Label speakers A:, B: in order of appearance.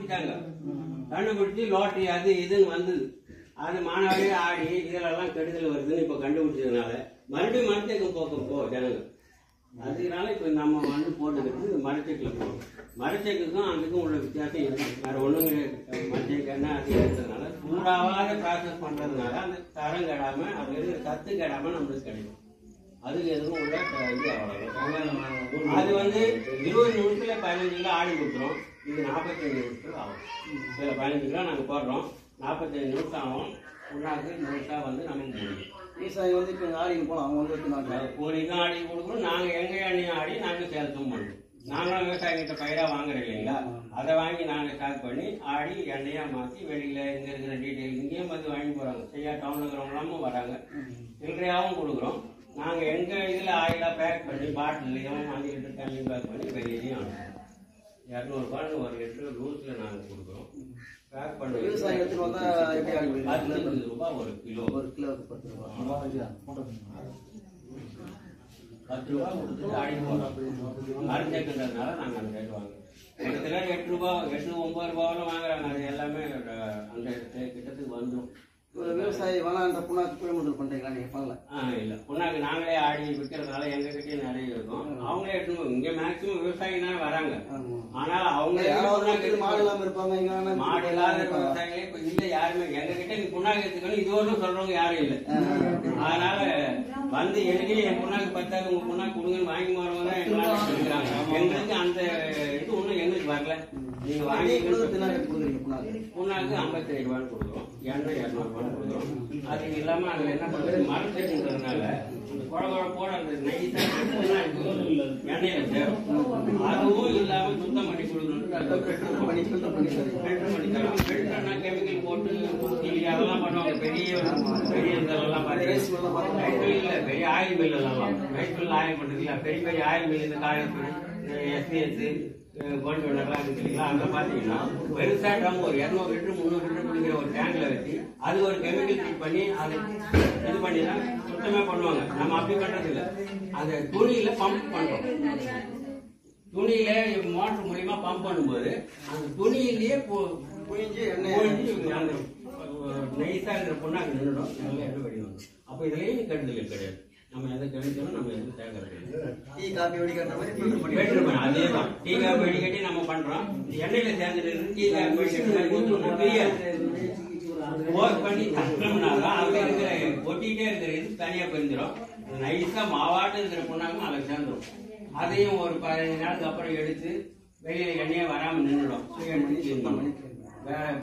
A: கண்டுபிடிச்சாங்க கண்டுபிடிச்சு லோட்டரி அது இதுன்னு வந்தது அது மாணவரே ஆடி இதிலெல்லாம் கெடுதல் வருதுன்னு இப்போ கண்டுபிடிச்சதுனால மறுபடியும் மரத்தேக்கம் போக்க போ ஜனங்க அதனால இப்போ நம்ம வந்து போட்டுக்கிறது மரச்செக்கில் போடுறோம் மரச்செக்குக்கும் அதுக்கும் உள்ள வித்தியாசம் இருக்கு வேற ஒன்றும் கிடையாது மரச்செக்குன்னா அது இருக்கிறதுனால சூடாவாத ப்ராசஸ் பண்ணுறதுனால அந்த தரம் கெடாம அது இருக்கிற சத்து கெடாம நம்மளுக்கு கிடைக்கும் அதுக்கு எதுவும் உள்ள த- இது அவ்வளோ அது வந்து இருபது நிமிஷத்துல பதினஞ்சு கிலோ ஆடி கொடுத்துரும் இது நாற்பத்தஞ்சு நிமிஷத்துல ஆகும் சில பதினஞ்சு கிலோ நாங்கள் போடுறோம் நாற்பத்தஞ்சு நிமிஷம் ஆகும் புண்ணாக்கு முழுசாக வந்து நமக்கு முடியும்
B: விவசாயி வந்து இப்போ ஆடிக்கு போகலாம் அவங்க வந்து எடுத்துனாங்க
A: கூலிக்கும் ஆடி கொடுக்குறோம் நாங்கள் எங்கள் எண்ணெயும் ஆடி நாங்கள் சேல்ஸும் பண்ணுறோம் நாங்களும் விவசாயிகிட்ட பயிராக வாங்குறோம் இல்லைங்களா அதை வாங்கி நாங்கள் ஸ்டாக் பண்ணி ஆடி எண்ணெயாக மாற்றி வெளியில் இங்கே இருக்கிற டீட்டெயில் இங்கேயும் வந்து வாங்கி போகிறாங்க செய்யா டவுனில் இருக்கிறவங்களாமும் வராங்க சில்லறையாகவும் கொடுக்குறோம் நாங்கள் எங்கள் இதில் ஆயிலாக பேக் பண்ணி பாட்டிலையும் அஞ்சு லிட்டர் தண்ணி பேக் பண்ணி வெளியிலையும் அனுப்புகிறோம் இரநூறுபான்னு ஒரு லிட்டர் லூஸில் நாங்கள் கொடுக்குறோம் பேக் பண்ணி
B: விவசாயி எடுத்துட்டு வந்தா எப்படி ஆடி கொடுக்குறீங்க?
A: பத்து ரூபாய் ஒரு கிலோ
B: ஒரு கிலோவுக்கு பத்து ரூபா
A: பத்து ரூபா கொடுத்துட்டு ஆடி போடுறோம் மருந்தேக்குன்றதுனால நாங்கள் அந்த ரேட் வாங்குறோம் ஒரு சிலர் எட்டு ரூபா எட்டு ஒன்பது ரூபாவெல்லாம் வாங்குறாங்க அது எல்லாமே அஹ், அந்த கிட்டத்துக்கு வந்துடும்
B: ஒரு விவசாயி வேணான்ற புண்ணாக்கு கொள்முதல் பண்றீங்களா நீங்க பண்ணல
A: ஆ இல்லை புண்ணாக்கு நாங்களே ஆடி விற்கிறதுனால எங்ககிட்டயே நிறைய இருக்கும் அவங்களே எடுத்துன்னு போய் இங்கே மேக்ஸிமம் விவசாயி தான் வராங்க
B: ஆமா.
A: ஆனால் அவங்க
B: யாராவது
A: புண்ணாக்கு
B: வீட்டுல மாடு இல்லாம இருப்பாங்க இங்க வேணா
A: மாடு இல்லாத விவசாயிகளே இப்ப இல்ல யாருமே எங்க கிட்ட நீ புண்ணாக்கு எடுத்துக்கணும் இது வரலும் சொல்றவங்க யாரும் இல்ல அதனால வந்து எனக்கு என் புண்ணாக்கு பத்தாது உங்க புண்ணாக்கு கொடுங்கன்னு வாங்கி போறவங்க தான் எங்களால இருக்கிறாங்க எங்களுக்கு அந்த இது ஒண்ணும் எங்களுக்கு வரல நீங்க வாங்கி
B: வாங்கி கொடுத்து தினாக்கு கொடுக்குறீங்க புண்ணாக்கு
A: புண்ணாக்கு ஐம்பத்தி ஏழு ரூபான்னு கொடுக்குறோம் எண்ணெய் இரநூறு ரூபான்னு கொடுக்குறோம் அது இல்லாம அதுல என்ன பண்றது மரத்துன்றதுனால அந்த குழ குழப்போட அந்த நைஸா எண்ணெயில சேரும் அதுவும் இல்லாம சுத்தம் பண்ணி கொடுக்கணும் அதை
B: ஃபில்டர் பண்ணி ஃபில்டர் பண்ணி தரீங்க
A: ஃபில்டர் பண்ணி தரோம். ஃபில்டர்னா chemical போட்டு ஊத்தி அதெல்லாம் பண்ணுவாங்க. பெரிய பெரிய இதெல்லாம் பாத்தீங்கன்னா,
B: ரைஸ் மில்லாம் பாத்தீங்கன்னா,
A: ரைஸ் மில் இல்ல, பெரிய ஆயில் மில் எல்லாம் ரைஸ் மில் ஆயில் பண்றது இல்ல, பெரிய பெரிய ஆயில் மில் இந்த காயத்து எஸ்பிஎஸ் கோல்டு வினர்லாம் இருக்கு இல்லைங்களா அங்க பாத்தீங்கன்னா பெருசா ட்ரம் ஒரு இருநூறு லிட்டர் முந்நூறு லிட்டர் பிடிக்கிற ஒரு டேங்க்ல வச்சு அது ஒரு கெமிக்கல் ட்ரீட் பண்ணி அதை இது பண்ணி தான் சுத்தமே பண்ணுவாங்க நம்ம அப்படி பண்றது இல்ல அந்த துணியில பம்ப் பண்றோம் துணியில மோட்டர் மூலியமா பம்ப் பண்ணும்போது அந்த துணியிலேயே போ-
B: புழிஞ்சு எண்ணெய்
A: போயிட்டு அந்த நைஸா இருக்கிற புண்ணாக்கு நின்றுடும் நல்லா எண்ணெய் வடி வரும் அப்போ இதுலயும் கெடுதல் கிடையாது நம்ம எந்த கெடுதலும் நம்ம எதுவும் சேர்க்கறது கிடையாது
B: டீ காபி வடிகட்டுற மாதிரி ஃபில்டர் பண்ணி
A: வெற்றி பண்ண அதேதான் டீ காப்பி வடிகட்டி நம்ம பண்றோம் எண்ணெயில சேர்ந்துட்டு இருக்கு டீ காப்பி வடிகட்டி மாதிரி ஊத்தணும்னா தெரியாது போர் பண்ணி தட்டினோம்னாதான் அதுல இருக்கிற ஒட்டிக்கிட்டே இருக்கிற இது தனியா பிரிஞ்சிடும் நைஸா மாவாட்டு இருக்கிற புண்ணாக்கும் அதில் சேர்ந்துடும் அதையும் ஒரு பதினஞ்சு நாளுக்கு அப்புறம் எடுத்து வெளியில எண்ணெயே வராம நின்றுடும் எடுத்து clean பண்ணணும். வேற